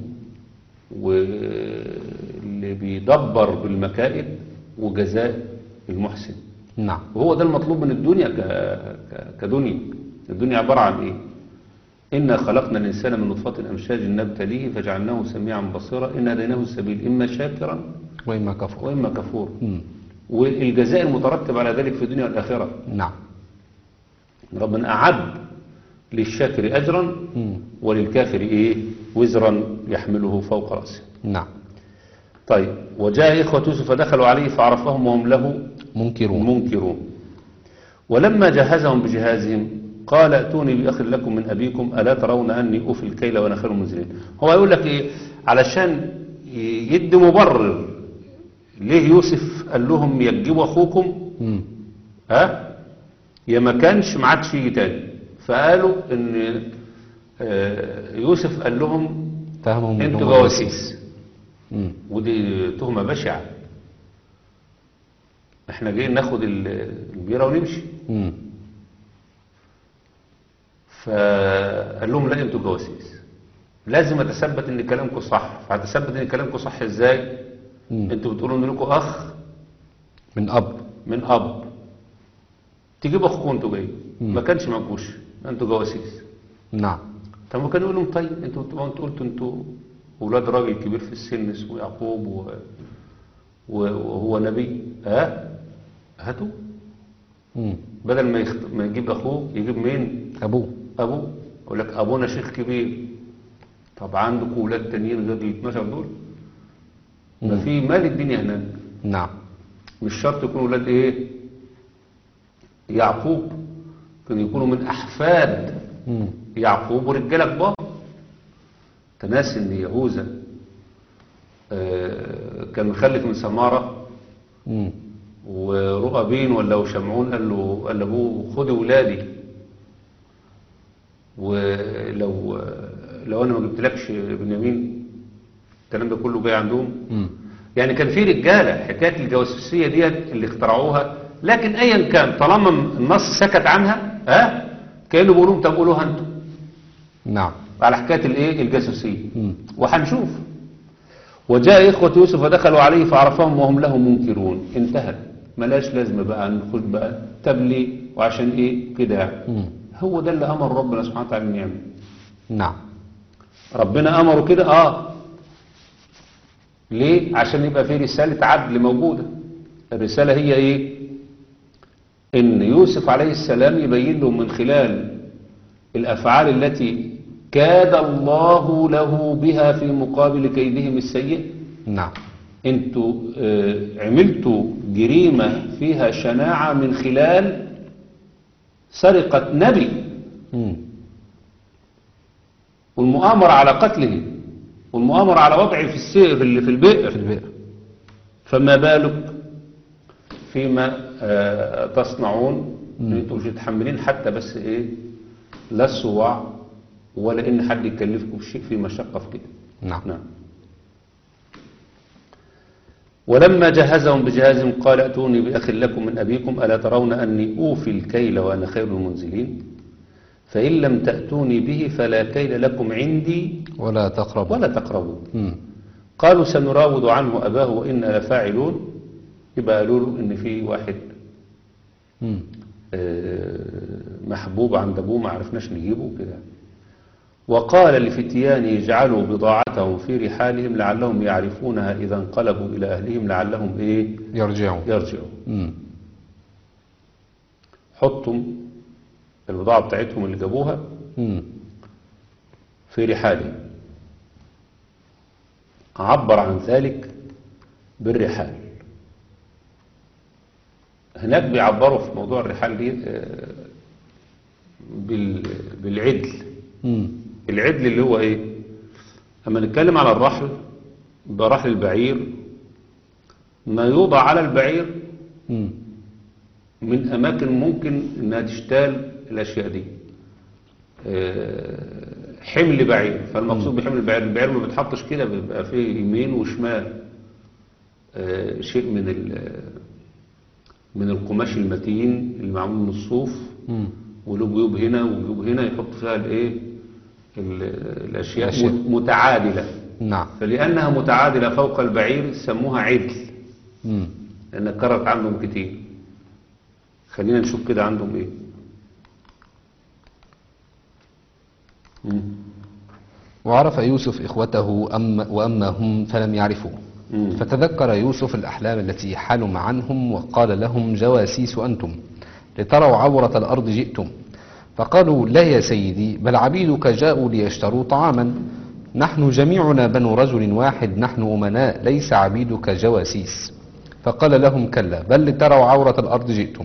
واللي بيدبر بالمكائد وجزاء المحسن نعم وهو ده المطلوب من الدنيا ك... ك... كدنيا الدنيا عبارة عن ايه إنا خلقنا الإنسان من نطفة أمشاج نبتليه فجعلناه سميعا بصيرا إنا هديناه السبيل إما شاكرا وإما كفر وإما كفورا مم. والجزاء المترتب على ذلك في الدنيا والآخرة نعم ربنا أعد للشاكر أجرا مم. وللكافر إيه وزرا يحمله فوق رأسه نعم طيب وجاء إخوة يوسف فدخلوا عليه فعرفهم وهم له منكرون منكرون ولما جهزهم بجهازهم قال ائتوني بأخ لكم من أبيكم ألا ترون أني أوفي الكيل وأنا خير المنزلين هو يقول لك إيه علشان ي- يدي مبرر ليه يوسف قال لهم يجيبوا أخوكم مم. ها يا ما كانش ما عادش يجي تاني فقالوا ان آه، يوسف قال لهم فهمهم انتوا إنهم جواسيس مم. ودي تهمة بشعة احنا جايين ناخد ال- البيرة ونمشي مم. فقال لهم لا انتوا جواسيس لازم اتثبت ان كلامكم صح فهتثبت ان كلامكم صح ازاي مم. انتوا بتقولوا ان لكم اخ من أب من اب تجيب اخوكم انتوا جايين مم. ما كانش معكوش انتوا جواسيس نعم طب ما كانوا يقول لهم طيب انتوا انتوا انتوا قلتوا انتوا اولاد راجل كبير في السن اسمه يعقوب و... و... وهو نبي ها هاتوا مم. بدل ما يخت... ما يجيب اخوه يجيب مين أبوه ابوه يقول لك ابونا شيخ كبير طب عندكم اولاد تانيين غير ال 12 دول ما مم. في مال الدنيا هناك نعم مش شرط يكونوا اولاد ايه يعقوب كانوا يكونوا من احفاد مم. يعقوب ورجاله كبار تناس ان يهوذا آه، كان مخلف من سماره مم. ورؤبين ولا وشمعون قال له قال لابوه خد ولادي ولو لو انا ما جبتلكش بنيامين الكلام ده كله جاي عندهم مم. يعني كان في رجاله حكايه الجواسوسيه ديت اللي اخترعوها لكن ايا كان طالما النص سكت عنها ها كانه بيقول لهم طب قولوها انتم نعم على حكايه الايه الجاسوسيه مم. وهنشوف وجاء إخوة يوسف فدخلوا عليه فعرفهم وهم له منكرون انتهت ملاش لازمة بقى نخش بقى طب ليه وعشان ايه كده يعني. مم. هو ده اللي أمر ربنا سبحانه وتعالى أن يعمل نعم ربنا أمره كده اه ليه عشان يبقى في رسالة عدل موجودة الرسالة هي ايه ان يوسف عليه السلام يبين لهم من خلال الأفعال التي كاد الله له بها في مقابل كيدهم السيء نعم انتوا آه، عملتوا جريمة فيها شناعة من خلال سرقة نبي مم. والمؤامرة على قتله والمؤامرة على وضعه في السير في ال- في البئر في البئر فما بالك فيما آه، تصنعون ان انتوا مش متحملين حتى بس ايه لا الصواع ولا ان حد يكلفكم بشيء في مشقة في كده نعم نعم ولما جهزهم بجهازهم قال ائتوني بأخ لكم من أبيكم ألا ترون أني أوفي الكيل وأنا خير المنزلين فإن لم تأتوني به فلا كيل لكم عندي ولا تقربوا ولا تقربوا مم. قالوا سنراود عنه أباه وإنا لفاعلون يبقى قالوا له إن في واحد مم. آه، محبوب عند أبوه ما عرفناش نجيبه كده وقال لفتيانه اجعلوا بضاعتهم في رحالهم لعلهم يعرفونها إذا انقلبوا إلى أهلهم لعلهم إيه يرجعون يرجعوا مم. حطوا البضاعة بتاعتهم اللي جابوها مم. في رحالهم عبر عن ذلك بالرحال هناك بيعبروا في موضوع الرحال دي آه، بال- بالعدل مم. العدل اللي هو ايه اما نتكلم على الرحل يبقى رحل البعير ما يوضع على البعير مم. من اماكن ممكن انها تشتال الاشياء دي آه، حمل بعير فالمقصود بحمل البعير البعير ما بيتحطش كده بيبقى فيه يمين وشمال آه، شيء من ال- من القماش المتين اللي معمول من الصوف مم. وله جيوب هنا وجيوب هنا يحط فيها الايه ال- الاشياء الأشياء. متعادله نعم فلانها متعادله فوق البعير سموها عدل مم. لأنها كررت عندهم كتير خلينا نشوف كده عندهم ايه مم. وعرف يوسف إخوته أم وأما هم فلم يعرفوه مم. فتذكر يوسف الأحلام التي حلم عنهم وقال لهم جواسيس أنتم لتروا عورة الأرض جئتم فقالوا لا يا سيدي بل عبيدك جاءوا ليشتروا طعاما نحن جميعنا بنو رجل واحد نحن أمناء ليس عبيدك جواسيس فقال لهم كلا بل لتروا عورة الأرض جئتم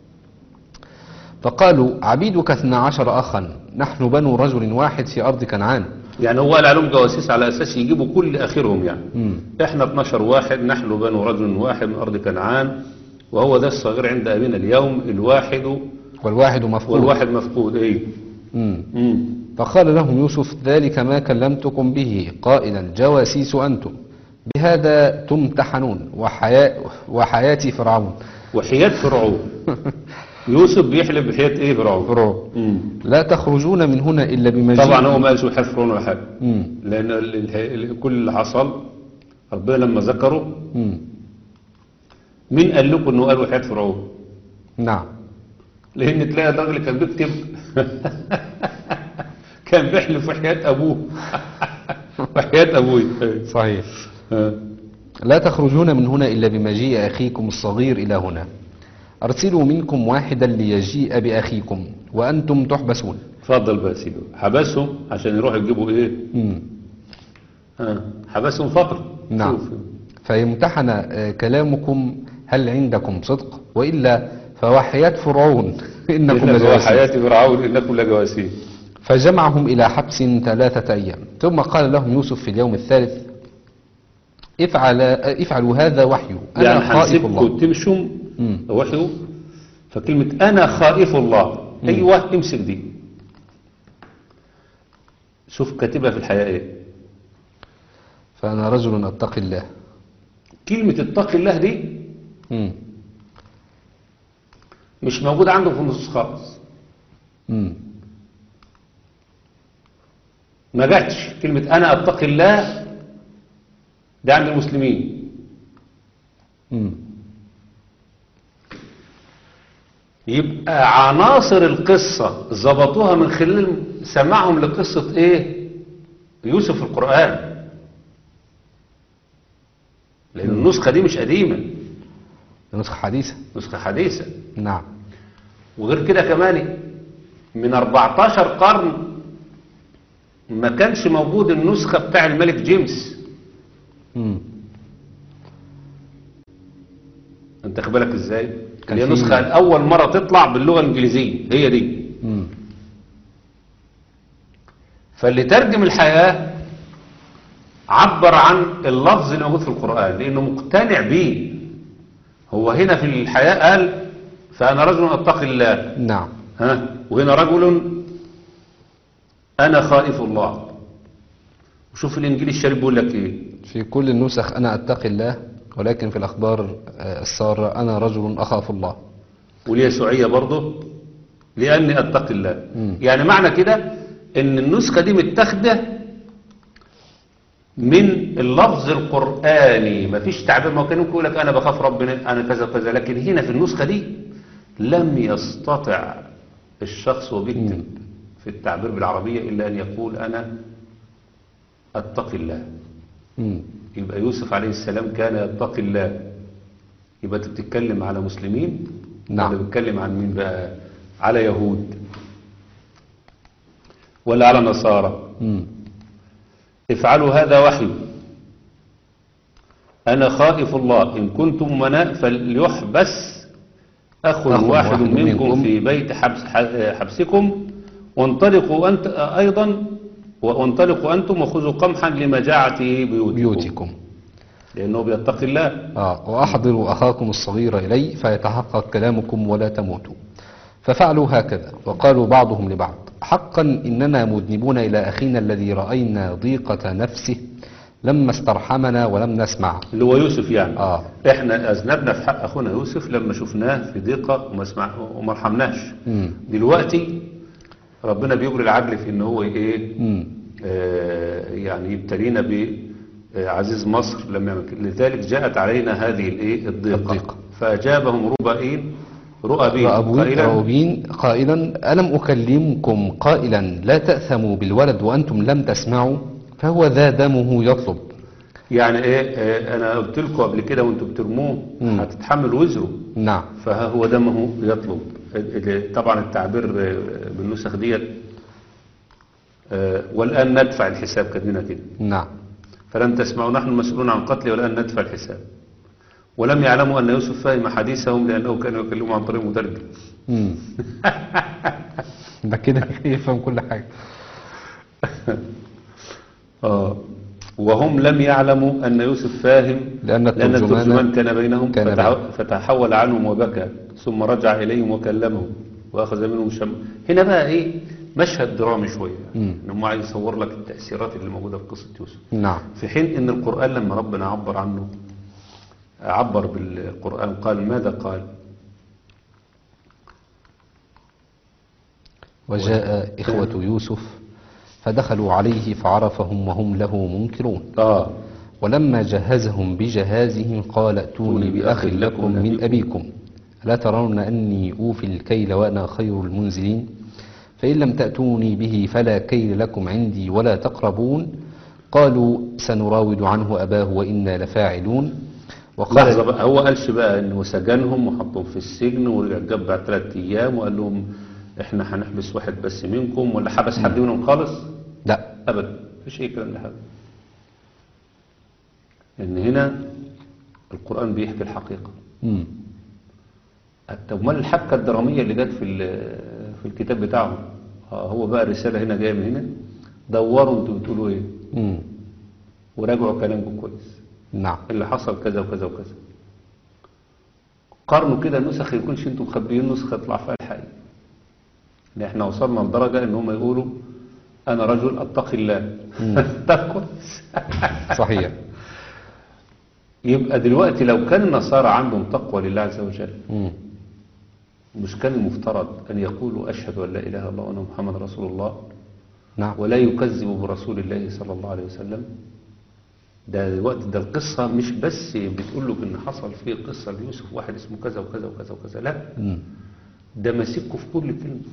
فقالوا عبيدك اثنا عشر أخا نحن بنو رجل واحد في أرض كنعان يعني هو قال عليهم جواسيس على أساس يجيبوا كل آخرهم يعني مم. احنا 12 واحد نحن بنو رجل واحد من أرض كنعان وهو ده الصغير عند أبينا اليوم الواحد والواحد مفقود والواحد مفقود ايه مم. مم. فقال لهم يوسف ذلك ما كلمتكم به قائلا جواسيس أنتم بهذا تمتحنون وحياة, وحياة فرعون وحياة فرعون يوسف بيحلف بحياة ايه فرعون فرعون مم. لا تخرجون من هنا إلا بمجيء طبعا هو ما قالش بحياة فرعون ولا حاجة مم. لأن ال- ال- ال- كل اللي حصل ربنا لما ذكره مم. مين قال لكم انه قال وحياة فرعون نعم لان تلاقي الراجل كان بيكتب كان بيحلف وحياة ابوه وحياة ابوي صحيح آه. لا تخرجون من هنا إلا بمجيء أخيكم الصغير إلى هنا أرسلوا منكم واحدا ليجيء بأخيكم وأنتم تحبسون اتفضل بقى يا سيدي حبسهم عشان يروحوا يجيبوا ايه مم. آه. حبسهم فترة نعم شوف. فيمتحن آه، كلامكم هل عندكم صدق وإلا فوحياة فرعون إنكم إنك لجواسيس حياة فرعون انكم لجواسيس فجمعهم إلى حبس ثلاثة أيام ثم قال لهم يوسف في اليوم الثالث افعل افعلوا هذا وحي أنا يعني خائف هنسيبكم الله تمشوا مم. وحيوا فكلمة أنا خائف الله أيوة امسك دي شوف كاتبها في الحياة إيه فأنا رجل أتقي الله كلمة اتق الله دي مم. مش موجود عندهم في النصوص خالص مم. ما جاتش كلمة أنا أتقي الله ده عند المسلمين مم. يبقى عناصر القصة ظبطوها من خلال سماعهم لقصة ايه يوسف في القرآن لأن النسخة دي مش قديمة نسخة حديثة نسخة حديثة نعم وغير كده كمان من 14 قرن ما كانش موجود النسخة بتاع الملك جيمس مم. انت خد بالك ازاي كان هي في- نسخة اول مرة تطلع باللغة الانجليزية هي دي مم. فاللي ترجم الحياة عبر عن اللفظ اللي موجود في القرآن لأنه مقتنع بيه هو هنا في الحياة قال فأنا رجل أتقي الله نعم ها وهنا رجل أنا خائف الله وشوف الإنجيل الشريف بيقول لك إيه في كل النسخ أنا أتقي الله ولكن في الأخبار آه، السارة أنا رجل أخاف الله واليسوعية برضه لأني أتقي الله مم. يعني معنى كده إن النسخة دي متاخدة من اللفظ القرآني مفيش تعبير ما كان ممكن يقول لك أنا بخاف ربنا أنا كذا وكذا لكن هنا في النسخة دي لم يستطع الشخص وبيكتب في التعبير بالعربية إلا أن يقول أنا أتقي الله مم. يبقى يوسف عليه السلام كان يتقي الله يبقى انت بتتكلم على مسلمين نعم. ولا بتتكلم عن مين بقى على يهود ولا على نصارى مم. افعلوا هذا وحي أنا خائف الله إن كنتم مناء فليحبس أخ أخ واحد واحد منكم منكم. في بيت حبس حبسكم وانطلقوا أنت أيضا وانطلقوا أنتم وخذوا قمحا لمجاعة بيوتكم, بيوتكم لأنه بيتقي الله آه وأحضروا أخاكم الصغير إلي فيتحقق كلامكم ولا تموتوا ففعلوا هكذا وقالوا بعضهم لبعض حقا إننا مذنبون إلى أخينا الذي رأينا ضيقة نفسه لما استرحمنا ولم نسمع اللي هو يوسف يعني آه. احنا اذنبنا في حق اخونا يوسف لما شفناه في ضيقه وما سمع وما رحمناش مم. دلوقتي ربنا بيجري العدل في ان هو ايه مم. آه يعني يبتلينا بعزيز مصر لما يعمل كده. لذلك جاءت علينا هذه الايه الضيقه, الضيقة. فاجابهم رؤبئين رؤبين رأبوين قائلا رأوبين قائلا ألم أكلمكم قائلا لا تأثموا بالولد وأنتم لم تسمعوا فهو ذا دمه يطلب يعني ايه آه انا قلت لكم قبل كده وانتم بترموه مم. هتتحمل وزره نعم فها هو دمه يطلب ال- ال- طبعا التعبير آه، بالنسخ ديت آه، والآن ندفع الحساب كاتبينها كده نعم فلم تسمعوا نحن مسؤولون عن قتله والآن ندفع الحساب ولم يعلموا أن يوسف فهم حديثهم لأنه كان يكلمهم عن طريق مترجم مم. ده كده يفهم كل حاجة آه. وهم لم يعلموا أن يوسف فاهم لأن لأن الترجمان الترجمان كان بينهم كان فتح- بينهم. فتحول عنهم وبكى ثم رجع إليهم وكلمهم وأخذ منهم شم هنا بقى إيه مشهد درامي شوية مم. إن هم عايز يصور لك التأثيرات اللي موجودة في قصة يوسف نعم في حين إن القرآن لما ربنا عبر عنه عبر بالقرآن قال ماذا قال وجاء إخوة يوسف فدخلوا عليه فعرفهم وهم له منكرون آه ولما جهزهم بجهازهم قال ائتوني بأخ لكم من أبيكم ألا ترون أني أوفي الكيل وأنا خير المنزلين فإن لم تأتوني به فلا كيل لكم عندي ولا تقربون قالوا سنراود عنه أباه وإنا لفاعلون لحظة وقال بقى هو قالش بقى انه سجنهم وحطهم في السجن ورجع جاب بعد ثلاث ايام وقال لهم احنا هنحبس واحد بس منكم ولا حبس حد منهم خالص لا ابدا مفيش اي كلام ده حاجه ان هنا القران بيحكي الحقيقه مم. طب امال الحبكه الدراميه اللي جت في ال- في الكتاب بتاعهم آه، هو بقى الرساله هنا جايه من هنا دوروا انتوا بتقولوا ايه مم. وراجعوا كلامكم كويس نعم اللي حصل كذا وكذا وكذا قارنوا كده نسخ يكونش انتم مخبيين نسخه يطلع فيها الحقيقه ان احنا وصلنا لدرجه ان هم يقولوا انا رجل اتقي الله طب كويس صحيح يبقى دلوقتي لو كان النصارى عندهم تقوى لله عز وجل مم. مش كان المفترض أن يقولوا أشهد أن لا إله إلا الله وأن محمد رسول الله نعم ولا يكذب برسول الله صلى الله عليه وسلم ده الوقت ده القصة مش بس بتقول له إن حصل فيه قصة ليوسف واحد اسمه كذا وكذا وكذا وكذا لا مم. ده ماسكه في كل كلمة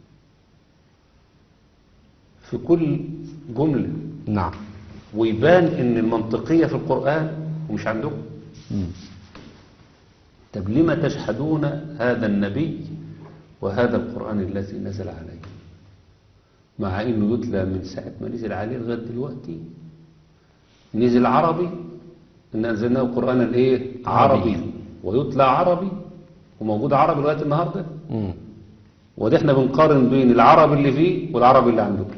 في كل جملة نعم ويبان إن المنطقية في القرآن ومش عندكم مم. طب لما تجحدون هذا النبي وهذا القرآن الذي نزل عليه مع انه يتلى من ساعة ما نزل عليه لغاية دلوقتي نزل عربي ان انزلناه قرآنا ايه عربي. عربي ويتلى عربي وموجود عربي لغاية النهاردة مم. وده احنا بنقارن بين العرب اللي فيه والعرب اللي عندكم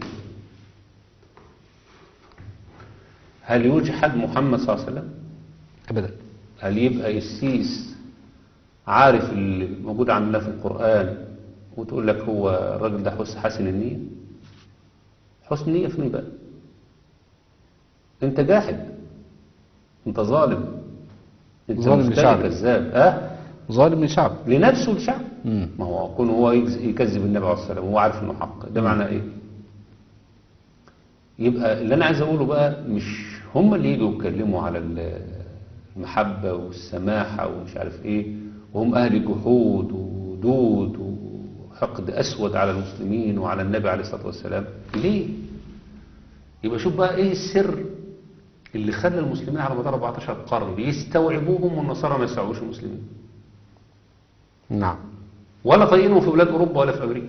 هل يجحد محمد صلى الله عليه وسلم أبدا هل يبقى السيس عارف اللي موجود عندنا في القرآن وتقول لك هو الراجل ده حس حسن النية حسن النية فين بقى انت جاحد انت ظالم انت ظالم مفتري لشعبك. كذاب اه ظالم للشعب لنفسه ولشعبه مم. ما هو كون هو يكز- يكذب النبي عليه الصلاة والسلام وهو عارف انه حق ده معناه ايه يبقى اللي انا عايز اقوله بقى مش هم اللي يجوا يتكلموا على ال- المحبة والسماحة ومش عارف ايه وهم اهل جحود ودود وحقد اسود على المسلمين وعلى النبي عليه الصلاة والسلام ليه يبقى شوف بقى ايه السر اللي خلى المسلمين على مدار 14 قرن يستوعبوهم والنصارى ما يستوعبوش المسلمين نعم ولا طايقينهم في بلاد اوروبا ولا في امريكا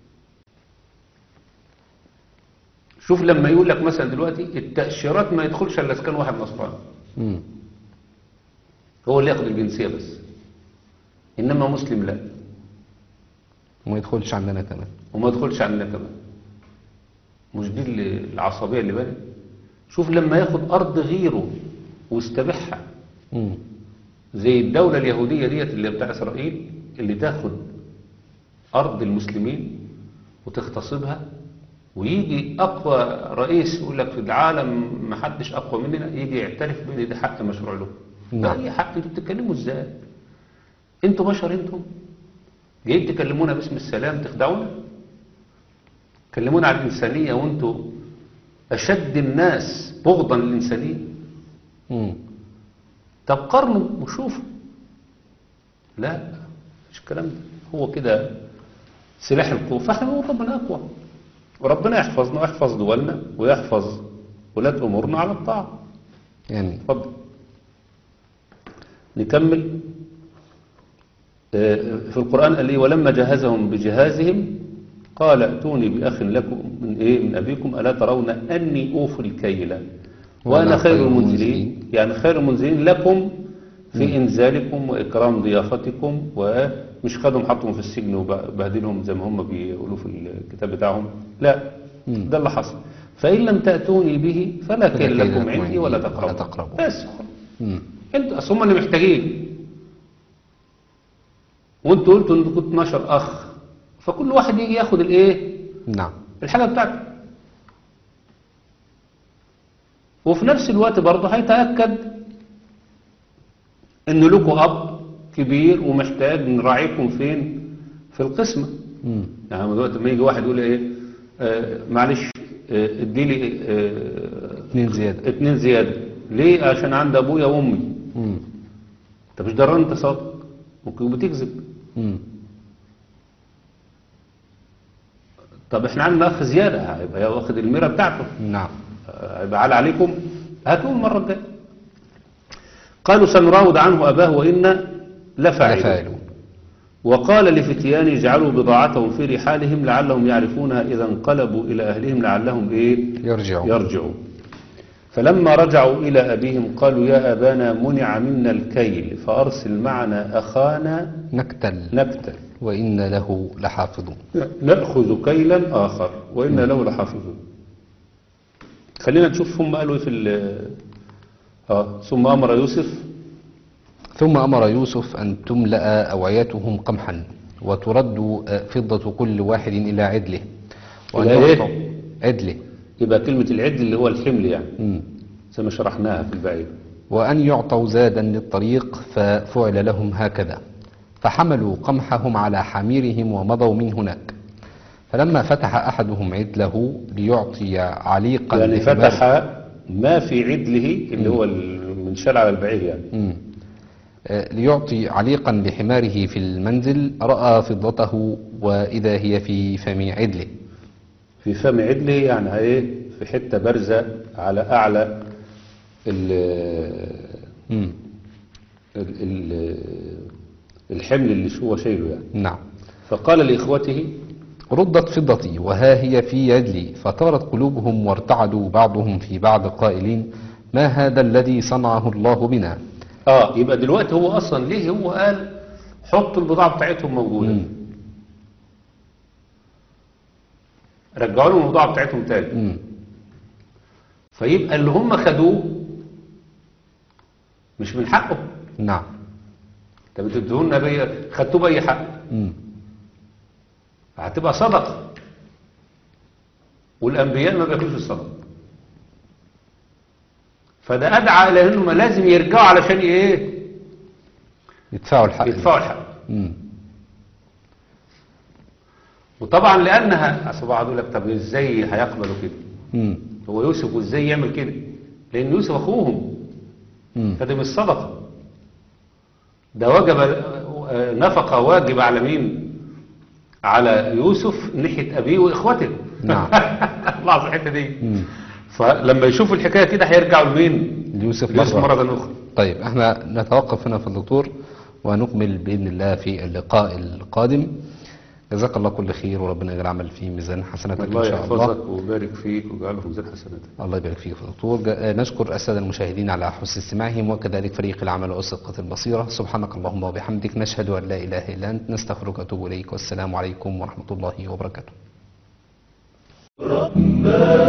شوف لما يقول لك مثلا دلوقتي التاشيرات ما يدخلش الا اذا كان واحد نصراني مم. هو اللي ياخد الجنسيه بس انما مسلم لا وما يدخلش عندنا كمان وما يدخلش عندنا كمان مش دي اللي- العصبيه اللي بانت شوف لما ياخد ارض غيره واستبيحها مم. زي الدولة اليهودية ديت اللي بتاع إسرائيل اللي تاخد أرض المسلمين وتغتصبها ويجي أقوى رئيس يقول لك في العالم ما حدش أقوى مننا يجي يعترف بأن ده حق مشروع له نعم. ده أي حق أنتوا بتتكلموا إزاي أنتوا بشر أنتم جايين تكلمونا باسم السلام تخدعونا تكلمونا عن الإنسانية وأنتوا أشد الناس بغضا للإنسانية مم. طب قارنوا وشوفوا لا مش الكلام ده هو كده سلاح القوة فاحنا نقول ربنا أقوى وربنا يحفظنا ويحفظ دولنا ويحفظ ولاة أمورنا على الطاعة يعني اتفضل نكمل آه، في القرآن قال لي ولما جهزهم بجهازهم قال ائتوني بأخ لكم من إيه من أبيكم ألا ترون أني أوفي الكيل وأنا خير المنزلين يعني خير المنزلين لكم في إنزالكم وإكرام ضيافتكم ومش خدهم حطهم في السجن وبهدلهم زي ما هم بيقولوا في الكتاب بتاعهم لا مم. ده اللي حصل فإن لم تأتوني به فلا فلا كيل كيل لكم لكم عندي عندي ولا ولا تقربوا تقربوا. بس مم. انتوا اصل هم اللي محتاجين وانتوا قلتوا ان كنت 12 اخ فكل واحد يجي ياخد الايه نعم الحاجه بتاعته وفي نفس الوقت برضه هيتاكد ان لكم اب كبير ومحتاج نراعيكم فين في القسمه مم. يعني دلوقتي لما يجي واحد يقول ايه آه معلش آه اديلي آه اتنين زيادة اتنين زياده ليه عشان عند ابويا وامي مم. انت مش دران انت صادق ممكن يبقى بتكذب مم. طب احنا عندنا اخ زياده هيبقى واخد الميره بتاعته نعم آه، هيبقى عال عليكم هاتوه المره الجايه قالوا سنراود عنه اباه وانا لفاعلون لفاعلون وقال لفتيان اجعلوا بضاعتهم في رحالهم لعلهم يعرفونها اذا انقلبوا الى اهلهم لعلهم ايه يرجعون يرجعوا فلما رجعوا إلى أبيهم قالوا يا أبانا منع منا الكيل فأرسل معنا أخانا نكتل نكتل وإن له لحافظون نأخذ كيلا آخر وإنا له لحافظون خلينا نشوف هم قالوا إيه في ال- آه ثم أمر يوسف ثم أمر يوسف أن تملأ أوعيتهم قمحا وترد آه، فضة كل واحد إلى عدله وأن إلى إيه؟ يعطوا عدله يبقى كلمة العدل اللي هو الحمل يعني مم. زي ما شرحناها في البعيد وأن يعطوا زادا للطريق ففعل لهم هكذا فحملوا قمحهم على حميرهم ومضوا من هناك فلما فتح أحدهم عدله ليعطي عليقا يعني لحمار- فتح ما في عدله اللي هو المنشال على البعير يعني مم. آه، ليعطي عليقا لحماره في المنزل رأى فضته وإذا هي في فم عدله في فم عدله يعني ايه في حتة بارزة على أعلى ال مم. ال- ال- الحمل اللي هو شايله يعني نعم فقال لإخوته ردت فضتي وها هي في يدلي فطارت قلوبهم وارتعدوا بعضهم في بعض قائلين ما هذا الذي صنعه الله بنا اه يبقى دلوقتي هو اصلا ليه هو قال حطوا البضاعة بتاعتهم موجودة مم. رجعوا لهم البضاعة بتاعتهم تاني مم. فيبقى اللي هم خدوه مش من حقه نعم طب انتوا ادوهولنا بي خدتوه بأي حق مم. هتبقى صدقة والأنبياء ما بياكلوش الصدقة فده أدعى إلى إنهم لازم يرجعوا علشان إيه يدفعوا الحق يدفعوا الحق مم. وطبعا لأنها أصل بعض يقول لك طب إزاي هيقبلوا كده مم. هو يوسف وإزاي يعمل كده لأن يوسف أخوهم مم. فده مش صدقة ده وجب آه، نفقة واجب على مين على يوسف ناحية أبيه وإخوته نعم. لاحظ الحتة دي مم. فلما يشوفوا الحكاية كده هيرجعوا لمين ليوسف ليوسف مرة مرة أخرى طيب احنا نتوقف هنا في الدكتور ونكمل بإذن الله في اللقاء القادم جزاك الله كل خير وربنا يجعل العمل في ميزان حسناتك الله إن شاء الله يحفظك ويبارك فيك ويجعله في ميزان حسناتك الله يبارك فيك يا دكتور جا- نشكر السادة المشاهدين على حسن استماعهم وكذلك فريق العمل وأسقة البصيرة سبحانك اللهم وبحمدك نشهد أن لا إله إلا أنت نستغفرك ونتوب إليك والسلام عليكم ورحمة الله وبركاته